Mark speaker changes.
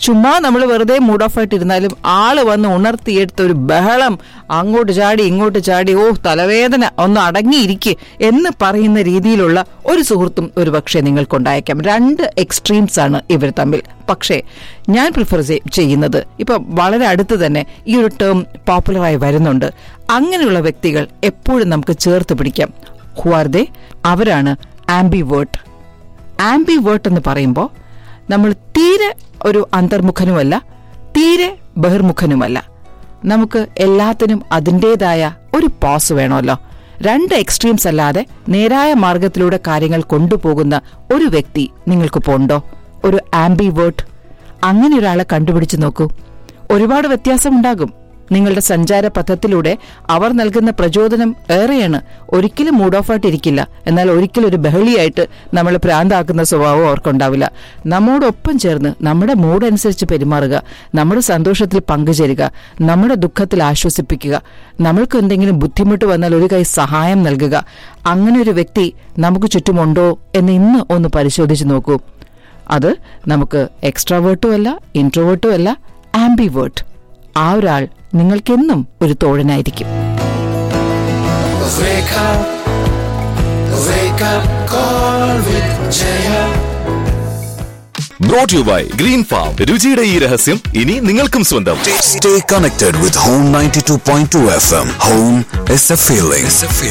Speaker 1: ചുമ്മാ നമ്മൾ വെറുതെ മൂഡ് ഓഫ് ആയിട്ട് ഇരുന്നാലും ആള് വന്ന് ഉണർത്തിയെടുത്ത ഒരു ബഹളം അങ്ങോട്ട് ചാടി ഇങ്ങോട്ട് ചാടി ഓ തലവേദന ഒന്ന് അടങ്ങിയിരിക്കെ എന്ന് പറയുന്ന രീതിയിലുള്ള ഒരു സുഹൃത്തും ഒരു പക്ഷേ നിങ്ങൾക്കുണ്ടായേക്കാം രണ്ട് എക്സ്ട്രീംസ് ആണ് ഇവർ തമ്മിൽ പക്ഷേ ഞാൻ പ്രിഫർ ചെയ്യുന്നത് ഇപ്പൊ വളരെ അടുത്ത് തന്നെ ഈ ഒരു ടേം പോപ്പുലറായി വരുന്നുണ്ട് അങ്ങനെയുള്ള വ്യക്തികൾ എപ്പോഴും നമുക്ക് ചേർത്ത് പിടിക്കാം ഹുവാർദെ അവരാണ് ആംബിവേർട്ട് ആംബിവേർട്ട് എന്ന് പറയുമ്പോൾ നമ്മൾ തീരെ ഒരു അന്തർമുഖനുമല്ല തീരെ ബഹിർമുഖനുമല്ല നമുക്ക് എല്ലാത്തിനും അതിൻ്റെതായ ഒരു പോസ് വേണമല്ലോ രണ്ട് എക്സ്ട്രീംസ് അല്ലാതെ നേരായ മാർഗത്തിലൂടെ കാര്യങ്ങൾ കൊണ്ടുപോകുന്ന ഒരു വ്യക്തി നിങ്ങൾക്ക് പോണ്ടോ ഒരു ആംബിവേർട്ട് അങ്ങനെ ഒരാളെ കണ്ടുപിടിച്ചു നോക്കൂ ഒരുപാട് വ്യത്യാസമുണ്ടാകും നിങ്ങളുടെ സഞ്ചാര പഥത്തിലൂടെ അവർ നൽകുന്ന പ്രചോദനം ഏറെയാണ് ഒരിക്കലും മൂഡ് ഓഫ് ആയിട്ടിരിക്കില്ല എന്നാൽ ഒരിക്കലും ഒരു ബഹളിയായിട്ട് നമ്മൾ പ്രാന്താക്കുന്ന സ്വഭാവം അവർക്കുണ്ടാവില്ല നമ്മോടൊപ്പം ചേർന്ന് നമ്മുടെ മൂഡ് അനുസരിച്ച് പെരുമാറുക നമ്മുടെ സന്തോഷത്തിൽ പങ്കുചേരുക നമ്മുടെ ദുഃഖത്തിൽ ആശ്വസിപ്പിക്കുക നമ്മൾക്ക് എന്തെങ്കിലും ബുദ്ധിമുട്ട് വന്നാൽ ഒരു കൈ സഹായം നൽകുക അങ്ങനെ ഒരു വ്യക്തി നമുക്ക് ചുറ്റുമുണ്ടോ എന്ന് ഇന്ന് ഒന്ന് പരിശോധിച്ച് നോക്കൂ അത് നമുക്ക് എക്സ്ട്രാവേർട്ടും അല്ല ഇൻട്രോവേർട്ടും അല്ല ആംബിവേർട്ട് ആ ഒരാൾ നിങ്ങൾക്കെന്നും ഒരു തോഴനായിരിക്കും
Speaker 2: Wake up, wake up, call with Jaya.
Speaker 3: Brought you by green farm രുചിയുടെ ഈ രഹസ്യം ഇനി നിങ്ങൾക്കും സ്വന്തം
Speaker 4: Stay connected with Home 92.2 FM. Home is a feeling. It's a feeling.